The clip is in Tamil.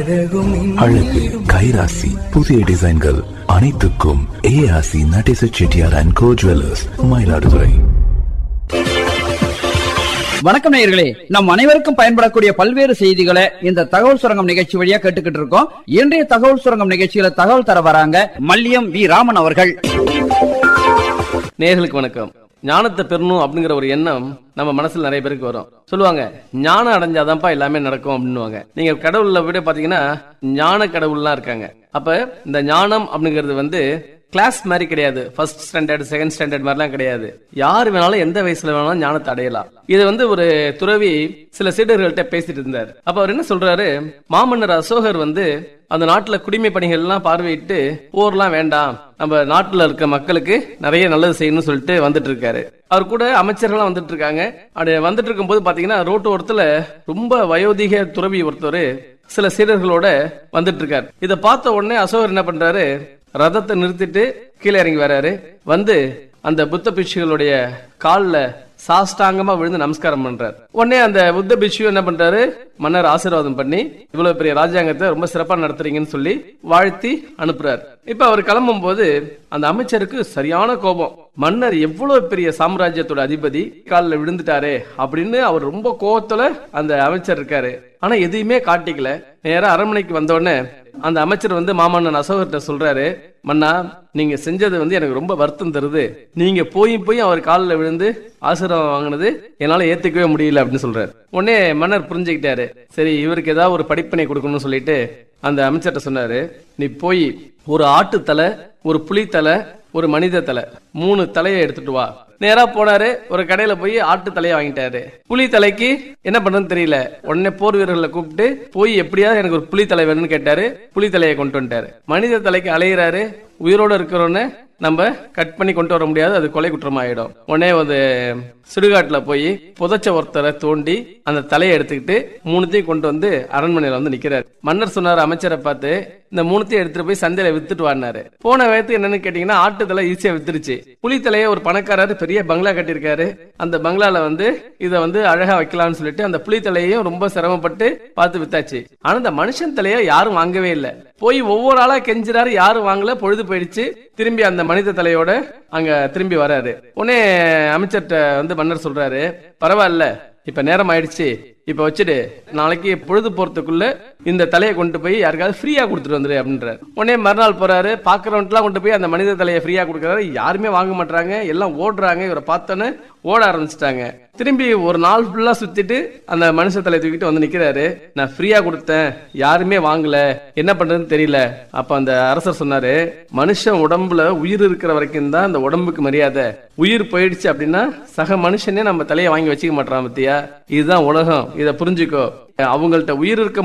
அழகும் அழகு கைராசி புதிய டிசைன்கள் அனைத்துக்கும் ஏஆசி Nadesa Chettiar and co jewellers Mayiladuthurai வணக்கம் நேயர்களே நம் அனைவருக்கும் பயன்படக்கூடிய பல்வேறு செய்திகளை இந்த தகவல் சுரங்கம் நிகழ்ச்சி வழியா கேட்டுக்கிட்டு இருக்கோம் இன்றைய தகவல் சுரங்கம் நிகழ்ச்சியில தகவல் தர வராங்க மல்லியம் வி ராமன் அவர்கள் நேர்களுக்கு வணக்கம் ஞானத்தை பெறணும் அப்படிங்கிற ஒரு எண்ணம் நம்ம மனசுல நிறைய பேருக்கு வரும் சொல்லுவாங்க ஞானம் அடைஞ்சாதான்ப்பா எல்லாமே நடக்கும் அப்படின்னுவாங்க நீங்க கடவுள்ல விட பாத்தீங்கன்னா ஞான கடவுள்லாம் இருக்காங்க அப்ப இந்த ஞானம் அப்படிங்கிறது வந்து கிளாஸ் மாதிரி கிடையாது ஃபர்ஸ்ட் ஸ்டாண்டர்ட் செகண்ட் ஸ்டாண்டர்ட் மாதிரிலாம் கிடையாது யார் வேணாலும் எந்த வயசுல வேணாலும் ஞானத்தை அடையலாம் இது வந்து ஒரு துறவி சில சீடர்கள்ட்ட பேசிட்டு இருந்தார் அப்ப அவர் என்ன சொல்றாரு மாமன்னர் அசோகர் வந்து அந்த நாட்டுல குடிமை பணிகள் எல்லாம் பார்வையிட்டு போர்லாம் வேண்டாம் நம்ம நாட்டுல இருக்க மக்களுக்கு நிறைய நல்லது செய்யணும்னு சொல்லிட்டு வந்துட்டு இருக்காரு அவர் கூட அமைச்சர்கள்லாம் வந்துட்டு இருக்காங்க அப்படி வந்துட்டு இருக்கும்போது பாத்தீங்கன்னா ரோட்டு ஓரத்துல ரொம்ப வயோதிக துறவி ஒருத்தர் சில சீடர்களோட வந்துட்டு இருக்காரு இத பார்த்த உடனே அசோகர் என்ன பண்றாரு ரதத்தை நிறுத்திட்டு கீழே இறங்கி வராரு வந்து அந்த புத்த பிட்சுகளுடைய கால்ல சாஷ்டாங்கமா விழுந்து நமஸ்காரம் பண்றாரு உடனே அந்த புத்த பிட்சு என்ன பண்றாரு மன்னர் ஆசீர்வாதம் பண்ணி இவ்வளவு பெரிய ராஜாங்கத்தை ரொம்ப சிறப்பா நடத்துறீங்கன்னு சொல்லி வாழ்த்தி அனுப்புறாரு இப்ப அவர் கிளம்பும் போது அந்த அமைச்சருக்கு சரியான கோபம் மன்னர் எவ்வளவு பெரிய சாம்ராஜ்யத்தோட அதிபதி காலில் விழுந்துட்டாரே அப்படின்னு அவர் ரொம்ப கோபத்துல அந்த அமைச்சர் இருக்காரு ஆனா எதையுமே காட்டிக்கல நேரா அரண்மனைக்கு வந்த உடனே அந்த அமைச்சர் வந்து மாமன்னன் அசோகர்கிட்ட சொல்றாரு மன்னா நீங்க செஞ்சது வந்து எனக்கு ரொம்ப வருத்தம் தருது நீங்க போய் போய் அவர் காலில் விழுந்து ஆசீர்வாதம் வாங்கினது என்னால ஏத்துக்கவே முடியல அப்படின்னு சொல்றாரு உடனே மன்னர் புரிஞ்சுக்கிட்டாரு சரி இவருக்கு ஏதாவது ஒரு படிப்பினை கொடுக்கணும்னு சொல்லிட்டு அந்த அமைச்சர்கிட்ட சொன்னாரு நீ போய் ஒரு ஆட்டு தலை ஒரு புலி தலை ஒரு மனித தலை மூணு தலையை எடுத்துட்டு வா நேரா போனாரு ஒரு கடையில போய் ஆட்டு தலையை வாங்கிட்டாரு புலி தலைக்கு என்ன பண்றதுன்னு தெரியல உடனே போர் வீரர்களை கூப்பிட்டு போய் எப்படியாவது எனக்கு ஒரு புலி தலை வேணும்னு கேட்டாரு புலி தலையை கொண்டு வந்துட்டாரு மனித தலைக்கு அலையிறாரு உயிரோட இருக்கிறவன நம்ம கட் பண்ணி கொண்டு வர முடியாது அது கொலை குற்றம் ஆயிடும் உடனே ஒரு சுடுகாட்டுல போய் புதைச்ச ஒருத்தரை தோண்டி அந்த தலையை எடுத்துக்கிட்டு மூணுத்தையும் கொண்டு வந்து அரண்மனையில வந்து நிக்கிறாரு மன்னர் சொன்னார் அமைச்சரை பார்த்து இந்த மூணுத்தையும் எடுத்துட்டு போய் சந்தையில வித்துட்டு வாடினாரு போன வயது என்னன்னு கேட்டீங்கன்னா ஆட்டு தலை ஈஸியா வித்துருச்சு புலி தலையை ஒரு பணக்காரர் பெரிய பங்களா கட்டியிருக்காரு அந்த பங்களால வந்து இத வந்து அழகா வைக்கலாம்னு சொல்லிட்டு அந்த புலி தலையையும் ரொம்ப சிரமப்பட்டு பார்த்து வித்தாச்சு ஆனா இந்த மனுஷன் தலையை யாரும் வாங்கவே இல்லை போய் ஒவ்வொரு ஆளா கெஞ்சுறாரு யாரும் வாங்கல பொழுது போயிடுச்சு திரும்பி அந்த மனித தலையோட அங்க திரும்பி வராரு உடனே அமைச்சர்கிட்ட வந்து மன்னர் சொல்றாரு பரவாயில்ல இப்ப நேரம் ஆயிடுச்சு இப்ப வச்சுடு நாளைக்கு பொழுது போறதுக்குள்ள இந்த தலையை கொண்டு போய் யாருக்காவது ஃப்ரீயா கொடுத்துட்டு வந்துரு அப்படின்றாரு உடனே மறுநாள் போறாரு பாக்குறவன்ட்டுலாம் கொண்டு போய் அந்த மனித தலையை ஃப்ரீயா கொடுக்கறாரு யாருமே வாங்க மாட்டாங்க எல்லாம் ஓடுறாங்க இவரை பார்த்தோன்னே ஓட ஆரம்பிச்சிட்டாங்க திரும்பி ஒரு நாள் ஃபுல்லா சுத்திட்டு அந்த மனுஷ தலையை தூக்கிட்டு வந்து நிக்கிறாரு நான் ஃப்ரீயா கொடுத்தேன் யாருமே வாங்கல என்ன பண்றதுன்னு தெரியல அப்ப அந்த அரசர் சொன்னாரு மனுஷன் உடம்புல உயிர் இருக்கிற வரைக்கும் தான் அந்த உடம்புக்கு மரியாதை உயிர் போயிடுச்சு அப்படின்னா சக மனுஷனே நம்ம தலையை வாங்கி வச்சுக்க மாட்டான் பத்தியா இதுதான் உலகம் இதை புரிஞ்சுக்கோ அவங்கள்ட்ட உயிர் இருக்க